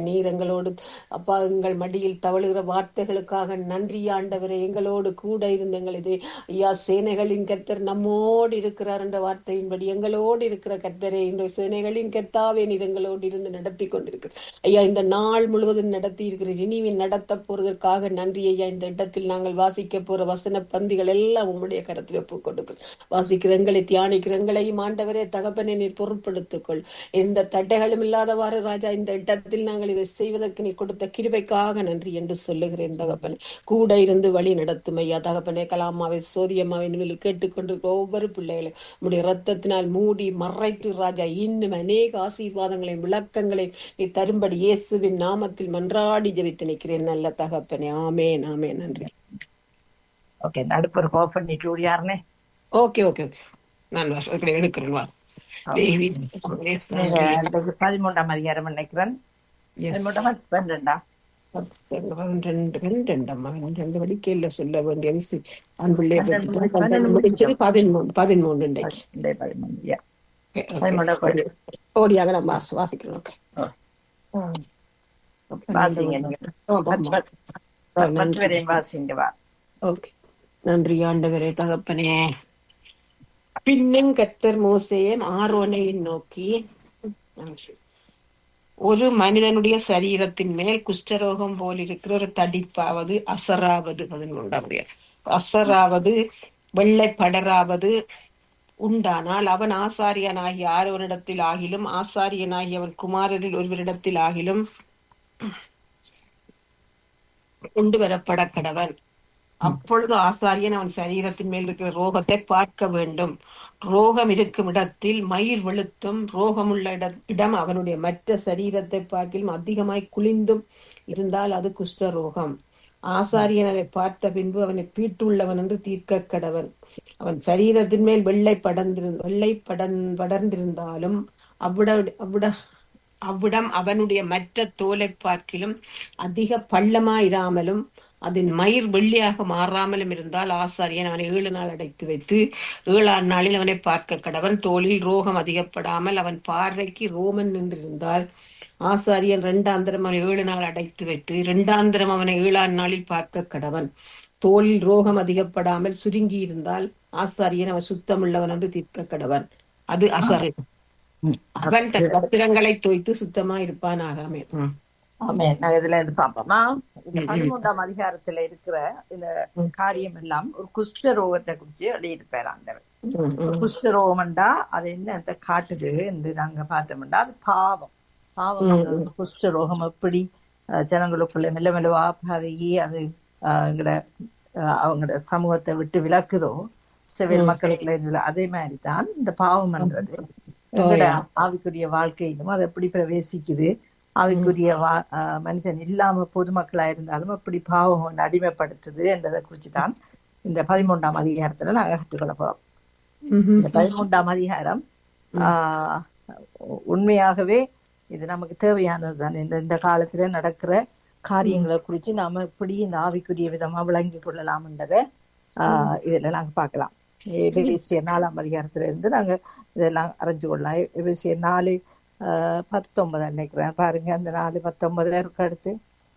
நீர் எங்களோடு அப்பா எங்கள் மடியில் தவழுகிற வார்த்தைகளுக்காக நன்றி ஆண்டவரே எங்களோடு கூட இருந்த எங்கள் இது ஐயா சேனைகளின் கர்த்தர் நம்மோடு இருக்கிறார் என்ற வார்த்தையின்படி எங்களோடு இருக்கிற கர்த்தரே இந்த சேனைகளின் கர்த்தாவே நீர் எங்களோடு இருந்து நடத்தி கொண்டிருக்கிறார் ஐயா இந்த நாள் முழுவதும் நடத்தி இருக்கிற இனிமே நடத்த போறதற்காக நன்றி ஐயா இந்த இடத்தில் நாங்கள் வாசிக்க போற வசன பந்திகள் எல்லாம் உம்முடைய கரத்தில் ஒப்புக் கொடுக்கிறோம் வாசிக்கிற எங்களை தியானிக்கிற எங்களையும் ஆண்டவரே தகப்பனை நீர் பொருட்படுத்திக்கொள் எந்த தடைகளும் இல்லாதவாறு ராஜா இந்த இடத்தில் நாங்கள் இதை செய்வதற்கு நீ கொடுத்த கிருபைக்காக நன்றி என்று சொல்லுகிறேன் தகப்பனே கூட இருந்து வழி நடத்தும் ஐயா தகப்பனே கலாமாவை சோதியம்மாவை நிலையில் கேட்டுக்கொண்டிருக்கிற ஒவ்வொரு பிள்ளைகளையும் உடைய ரத்தத்தினால் மூடி மறைத்து ராஜா இன்னும் அநேக ஆசீர்வாதங்களையும் விளக்கங்களையும் நீ தரும்படி இயேசுவின் நாமத்தில் மன்றாடி ஜெபித்து நிற்கிறேன் நல்ல தகப்பனே ஆமேன் ஆமேன் நன்றி ஓகே நடுப்பர் ஆஃப் பண்ணிட்டு ஓடியாருனே ஓகே ஓகே ஓகே நான் வசதி எடுக்கிறேன் வா தேவி yes, நீங்க நன்றி. அந்த பதிமூன்றாம் அதிகாரம் நினைக்கிறேன் Yes. பதிமூன்றாம் பன்னெண்டா ரெண்டு ரெண்டு அம்மா ரெண்டு வடிக்கையில சொல்ல வேண்டிய விஷயம் அன்புள்ளே பன்னெண்டு, பன்னெண்டு முடிச்சது பதிமூணு பதிமூணு இன்றைக்கு இந்த பதிமூணு yeah. Okay, okay. பதிமூன்றாம் படி. ஓடியாக நம்ம வாசி- வாசிக்கிறோம் okay. வாசிங்க நீங்க ஆமா, ஆமா. பத்து- பத்து- பத்து நன்றி. வரையும் வாசிங்க வா ஓகே நன்றி ஆண்டவரே தகப்பனே பின்னும் கர்த்தர் மோசேயும் ஆரோனையும் நோக்கி ஒரு மனிதனுடைய சரீரத்தின் மேல் குஷ்டரோகம் போல் இருக்கிற ஒரு தடிப்பாவது அசராவது பதினொன்றாவது அசராவது வெள்ளை படராவது உண்டானால் அவன் ஆசாரியனாகிய ஆரோனிடத்தில் ஆகிலும் ஆசாரியனாகிய அவன் குமாரரில் ஒருவரிடத்தில் ஆகிலும் கொண்டு வரப்பட கடவன் அப்பொழுது ஆசாரியன் அவன் சரீரத்தின் மேல் இருக்கிற ரோகத்தை பார்க்க வேண்டும் ரோகம் இருக்கும் இடத்தில் மயிர் வெளுத்தும் ரோகமுள்ள இட- இடம் அவனுடைய மற்ற சரீரத்தை பார்க்கிலும் அதிகமாய் குளிந்தும் இருந்தால் அது குஷ்ட ரோகம் ஆசாரியன் அதை பார்த்த பின்பு அவனை தீட்டுள்ளவன் என்று தீர்க்க கடவன் அவன் சரீரத்தின் மேல் வெள்ளை படர்ந்திருந்த வெள்ளை படன் படர்ந்திருந்தாலும் அவ்விட அவ்விட அவ்விடம் அவனுடைய மற்ற தோலை பார்க்கிலும் அதிக பள்ளமாயிராமலும் அதன் மயிர் வெள்ளியாக மாறாமலும் இருந்தால் ஆசாரியன் அவனை ஏழு நாள் அடைத்து வைத்து ஏழாம் நாளில் அவனை பார்க்க கடவன் தோளில் ரோகம் அதிகப்படாமல் அவன் பார்வைக்கு ரோமன் நின்றிருந்தால் ஆசாரியன் இரண்டாந்திரம் அவனை ஏழு நாள் அடைத்து வைத்து இரண்டாந்திரம் அவனை ஏழாம் நாளில் பார்க்க கடவன் தோளில் ரோகம் அதிகப்படாமல் சுருங்கி இருந்தால் ஆசாரியன் அவன் சுத்தமுள்ளவன் என்று தீர்க்க கடவன் அது அசரு அவன் தன் வஸ்திரங்களை தோய்த்து சுத்தமா இருப்பானாக ஆமென். ம். ஆமே நாங்க இதுல இருந்து பாப்போமா இந்த பதிமூன்றாம் அதிகாரத்துல இருக்கிற இந்த காரியம் எல்லாம் ஒரு குஷ்ட ரோகத்தை குறிச்சு எழுதியிருப்பார் ஆண்டவர் ம், ம். குஷ்ட ரோகம்டா அது என்னத்தை காட்டுது என்று நாங்க பார்த்தோம்டா அது பாவம் பாவம் என்றது குஷ்ட ரோகம் எப்படி அஹ், ஜனங்களுக்குள்ள மெல்ல மெல்லவா பரவி அது அஹ், எங்கட அஹ், அவங்களோட சமூகத்தை விட்டு விலக்குதோ சிவில் மக்களுக்குள்ள இதுல அதே மாதிரி தான் இந்த பாவம் என்றது எங்கட ஆவிக்குரிய வாழ்க்கையிலும் அது எப்படி பிரவேசிக்குது ஆவிக்குரிய வா- அஹ், மனுஷன் இல்லாம பொதுமக்களா இருந்தாலும் எப்படி பாவம் ஒண்ணு அடிமைப்படுத்துது என்றதை குறிச்சு தான் இந்த பதிமூன்றாம் அதிகாரத்துல நாங்க கற்றுக்கொள்ள போறோம் ம்ஹும். இந்த பதிமூன்றாம் அதிகாரம் ஆஹ், உண்மையாகவே இது நமக்கு தேவையானது தான் இந்த இந்த காலத்துல நடக்கிற காரியங்களை குறித்து நாம எப்படி இந்த ஆவிக்குரிய விதமா விளங்கி கொள்ளலாம்ன்றத ஆஹ், இதுல நாங்க பார்க்கலாம் எபேசியர் நாலாம் அதிகாரத்துல இருந்து நாங்க இதெல்லாம் அறிஞ்சு கொள்ளலாம் எபேசியர் நாலு ஆஹ், பத்தொன்பது நினைக்கிறேன் பாருங்க அந்த நாலு பத்தொன்பதுல இருக்கு அடுத்து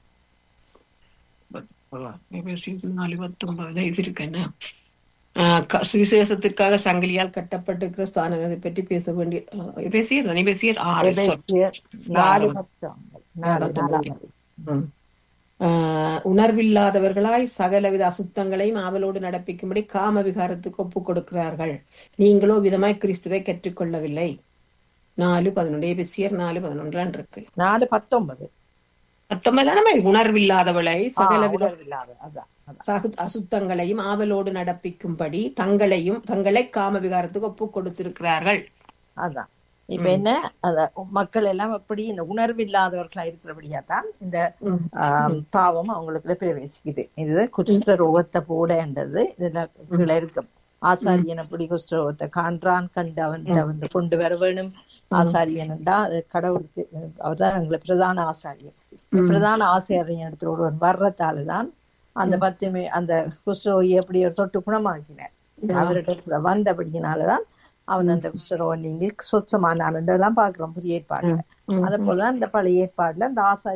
எபேசியர் நாலு பத்தொன்பதுல இது இருக்கு என்ன? ஆஹ் க- சுவிசேஷத்திற்காக சங்கிலியால் கட்டப்பட்டிருக்கிற ஸ்தானத்தை பற்றி பேச வேண்டிய ஆஹ் எபேசியர் தானே? எபேசியர் ஆறு sorry. எபேசியர் நாலு பத்தொன்பது நாலு நாலாம் ம். ஆஹ் உணர்வில்லாதவர்களாய் சகலவித அசுத்தங்களையும் ஆவலோடு நடப்பிக்கும்படி காம விகாரத்துக்கு ஒப்புக் கொடுக்கிறார்கள் நீங்களோ விதமாய் கிறிஸ்துவை கற்றுக்கொள்ளவில்லை நாலு பதினொன்று எபேசியர் நாலு பதினொன்றான் இருக்கு நாலு பத்தொன்பது பத்தொன்பதான உணர்வில்லாதவளை சகலவித உணர்வில்லாத அதான் அதான் சகு- அசுத்தங்களையும் ஆவலோடு நடப்பிக்கும்படி தங்களையும் தங்களை காம விகாரத்துக்கு ஒப்புக் கொடுத்திருக்கிறார்கள் அதான் இப்ப என்ன அத மக்கள் எல்லாம் எப்படி இந்த உணர்வு இல்லாதவர்களா இருக்கிறபடியா தான் இந்த ம். ஆம், பாவம் அவங்களுக்குள்ள பிரவேசிக்குது இது குஷ்ட ரோகத்தை போடன்றது இதுல கீழே இருக்கும் ஆசாரியன் அப்படி குஷ்ட ரோகத்தை காண்றான் கண்டு அவன் அவன் கொண்டு வர வேணும் ஆசாரியன்டா அது கடவுளுக்கு அவர்தான் எங்களை பிரதான ஆசாரியன் பிரதான ஆசாரியன் இடத்துல ஒருவன் வர்றதாலதான் அந்த பத்துமே அந்த குஷ்டரோகி எப்படி ஒரு தொட்டு குணமாக்கினார் அவரிடத்துல வந்தபடியினாலதான் அவன் அந்த குஷ்டரோகம் நீங்கி சொச்சமானான் எல்லாம் பாக்குறோம் புதிய ஏற்பாடுல அதே போல இந்த பழைய ஏற்பாடுல அந்த ஆசாரி